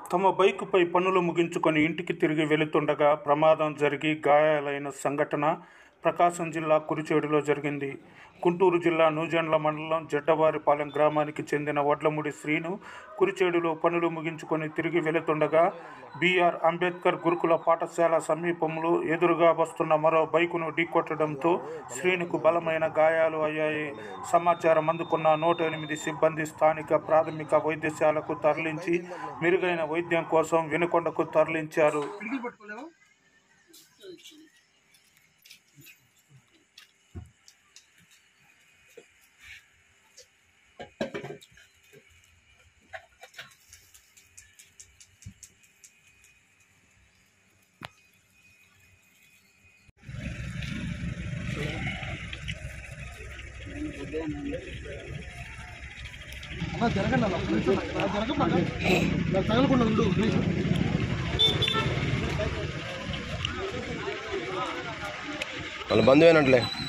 తమ బైకుపై పనులు ముగించుకొని ఇంటికి తిరిగి వెళుతుండగా ప్రమాదం జరిగి గాయాలైన సంఘటన ప్రకాశం జిల్లా కురిచేడులో జరిగింది గుంటూరు జిల్లా నూజెండ్ల మండలం జడ్డవారిపాలెం గ్రామానికి చెందిన వడ్లముడి శ్రీను కురిచేడులో పనులు ముగించుకొని తిరిగి వెళుతుండగా బీఆర్ అంబేద్కర్ గురుకుల పాఠశాల సమీపంలో ఎదురుగా వస్తున్న మరో బైకును ఢీకొట్టడంతో శ్రీనుకు బలమైన గాయాలు అయ్యాయి సమాచారం అందుకున్న నూట ఎనిమిది సిబ్బంది స్థానిక ప్రాథమిక వైద్యశాలకు తరలించి మెరుగైన వైద్యం కోసం వినుకొండకు తరలించారు అలా జరగండి అలా జరగకుండా నాకు తగలకుండా ఉండు ప్లీజ్ వాళ్ళ బంధువేనట్లే